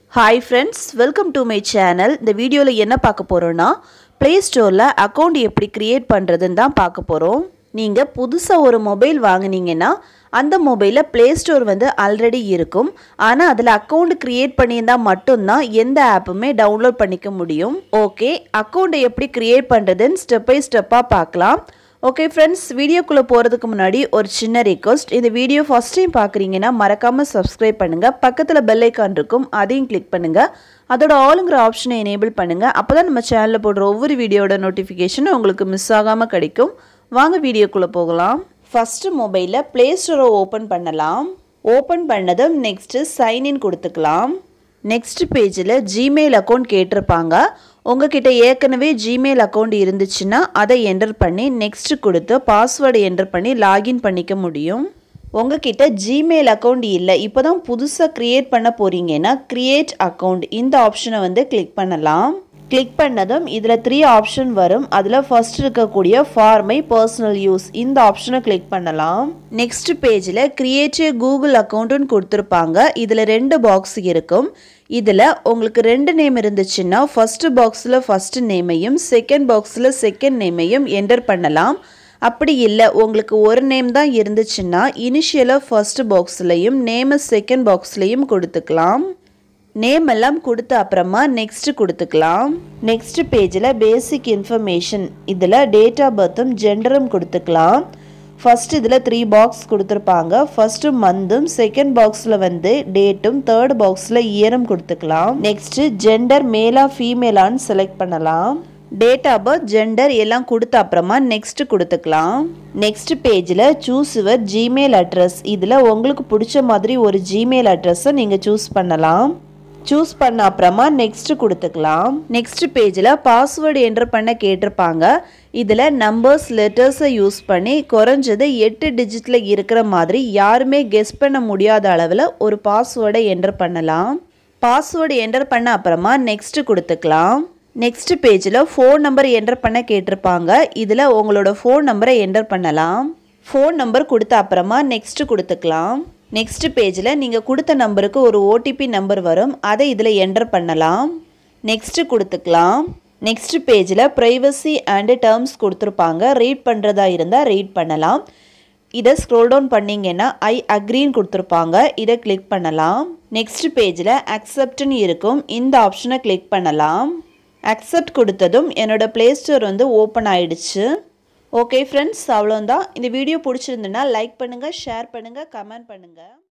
hi friends welcome to my channel இந்த வீடியோவில் என்ன பார்க்க போகிறோன்னா ப்ளே ஸ்டோரில் அக்கௌண்ட் எப்படி க்ரியேட் பண்ணுறதுன்னு தான் பார்க்க போகிறோம் நீங்கள் புதுசாக ஒரு மொபைல் வாங்குனீங்கன்னா அந்த மொபைலில் ப்ளே ஸ்டோர் வந்து ஆல்ரெடி இருக்கும் ஆனால் அதில் அக்கௌண்ட் க்ரியேட் பண்ணியிருந்தால் மட்டும்தான் எந்த ஆப்புமே டவுன்லோட் பண்ணிக்க முடியும் ஓகே அக்கௌண்ட்டை எப்படி க்ரியேட் பண்ணுறதுன்னு ஸ்டெப் பை ஸ்டெப்பாக பார்க்கலாம் ஓகே ஃப்ரெண்ட்ஸ் வீடியோக்குள்ளே போகிறதுக்கு முன்னாடி ஒரு சின்ன ரிக்வஸ்ட் இந்த வீடியோ ஃபஸ்ட் டைம் பார்க்குறீங்கன்னா மறக்காமல் சப்ஸ்கிரைப் பண்ணுங்கள் பக்கத்தில் பெல் ஐக்கான் இருக்கும் அதையும் கிளிக் பண்ணுங்கள் அதோட ஆளுங்கிற ஆப்ஷனை எனேபிள் பண்ணுங்கள் அப்போ தான் நம்ம சேனலில் போடுற ஒவ்வொரு வீடியோட நோட்டிஃபிகேஷனும் உங்களுக்கு மிஸ் ஆகாமல் கிடைக்கும் வாங்க வீடியோக்குள்ளே போகலாம் ஃபஸ்ட்டு மொபைலில் ப்ளே ஸ்டோரை ஓப்பன் பண்ணலாம் ஓப்பன் பண்ணதும் நெக்ஸ்ட்டு சைன்இன் கொடுத்துக்கலாம் நெக்ஸ்ட் பேஜில் ஜிமெயில் அக்கௌண்ட் கேட்டிருப்பாங்க உங்ககிட்ட ஏற்கனவே ஜிமெயில் அக்கௌண்ட் இருந்துச்சுன்னா அதை என்டர் பண்ணி நெக்ஸ்ட் கொடுத்து பாஸ்வேர்டு என்டர் பண்ணி லாகின் பண்ணிக்க முடியும் உங்ககிட்ட ஜிமெயில் அக்கௌண்ட் இல்லை இப்போ தான் புதுசாக க்ரியேட் பண்ண போகிறீங்கன்னா க்ரியேட் அக்கௌண்ட் இந்த ஆப்ஷனை வந்து கிளிக் பண்ணலாம் கிளிக் பண்ணதும் இதில் த்ரீ ஆப்ஷன் வரும் அதில் ஃபர்ஸ்ட் இருக்கக்கூடிய ஃபார் மை பர்சனல் யூஸ் இந்த ஆப்ஷனை கிளிக் பண்ணலாம் நெக்ஸ்ட் பேஜில் கிரியேட் கூகுள் அக்கௌண்ட்டுன்னு கொடுத்துருப்பாங்க இதில் ரெண்டு பாக்ஸ் இருக்கும் இதில் உங்களுக்கு ரெண்டு நேம் இருந்துச்சுன்னா ஃபஸ்ட்டு பாக்ஸில் ஃபஸ்ட்டு நேமையும் செகண்ட் பாக்ஸில் செகண்ட் நேமையும் என்டர் பண்ணலாம் அப்படி இல்லை உங்களுக்கு ஒரு நேம் தான் இருந்துச்சுன்னா இனிஷியலாக ஃபர்ஸ்ட் பாக்ஸ்லையும் நேமை செகண்ட் பாக்ஸ்லையும் கொடுத்துக்கலாம் நேம் எல்லாம் கொடுத்த அப்புறமா நெக்ஸ்ட் கொடுத்துக்கலாம் நெக்ஸ்ட் பேஜில் பேசிக் இன்ஃபர்மேஷன் இதில் டேட் ஆஃப் பர்த்தும் ஜெண்டரும் கொடுத்துக்கலாம் ஃபர்ஸ்ட் இதில் த்ரீ பாக்ஸ் கொடுத்துருப்பாங்க ஃபர்ஸ்ட்டு மந்தும் செகண்ட் பாக்ஸில் வந்து டேட்டும் தேர்ட் பாக்ஸில் இயரும் கொடுத்துக்கலாம் நெக்ஸ்ட்டு ஜெண்டர் மேலா ஃபீமேலான்னு செலக்ட் பண்ணலாம் டேட் ஆஃப் பர்த் ஜெண்டர் எல்லாம் கொடுத்த அப்புறமா நெக்ஸ்ட் கொடுத்துக்கலாம் நெக்ஸ்ட் பேஜில் சூஸ் யுவர் ஜிமெயில் அட்ரஸ் இதில் உங்களுக்கு பிடிச்ச மாதிரி ஒரு ஜிமெயில் அட்ரஸை நீங்கள் சூஸ் பண்ணலாம் சூஸ் பண்ண அப்புறமா நெக்ஸ்ட் கொடுத்துக்கலாம் நெக்ஸ்ட் பேஜில் பாஸ்வேர்டு என்டர் பண்ண கேட்டிருப்பாங்க இதில் நம்பர்ஸ் லெட்டர்ஸை யூஸ் பண்ணி குறைஞ்சது எட்டு டிஜிட்டில் இருக்கிற மாதிரி யாருமே கெஸ் பண்ண முடியாத அளவில் ஒரு பாஸ்வேர்டை என்டர் பண்ணலாம் பாஸ்வேர்டு என்டர் பண்ண அப்புறமா நெக்ஸ்ட் கொடுத்துக்கலாம் நெக்ஸ்ட் பேஜில் ஃபோன் நம்பர் என்டர் பண்ண கேட்டிருப்பாங்க இதில் உங்களோட ஃபோன் நம்பரை என்டர் பண்ணலாம் ஃபோன் நம்பர் கொடுத்த அப்புறமா நெக்ஸ்ட் கொடுத்துக்கலாம் நெக்ஸ்ட் பேஜில் நீங்கள் கொடுத்த நம்பருக்கு ஒரு ஓடிபி நம்பர் வரும் அதை இதில் என்டர் பண்ணலாம் நெக்ஸ்ட்டு கொடுத்துக்கலாம் நெக்ஸ்ட் பேஜில் ப்ரைவசி அண்டு டேர்ம்ஸ் கொடுத்துருப்பாங்க ரீட் பண்ணுறதா இருந்தால் ரீட் பண்ணலாம் இதை ஸ்க்ரோல் டவுன் பண்ணிங்கன்னா ஐ அக்ரின்னு கொடுத்துருப்பாங்க இதை கிளிக் பண்ணலாம் நெக்ஸ்ட் பேஜில் அக்செப்ட்னு இருக்கும் இந்த ஆப்ஷனை கிளிக் பண்ணலாம் அக்செப்ட் கொடுத்ததும் என்னோடய ப்ளே ஸ்டோர் வந்து ஓப்பன் ஆயிடுச்சு ஓகே ஃப்ரெண்ட்ஸ் அவ்வளோதான் இந்த வீடியோ பிடிச்சிருந்துன்னா லைக் பண்ணுங்கள் ஷேர் பண்ணுங்கள் கமெண்ட் பண்ணுங்கள்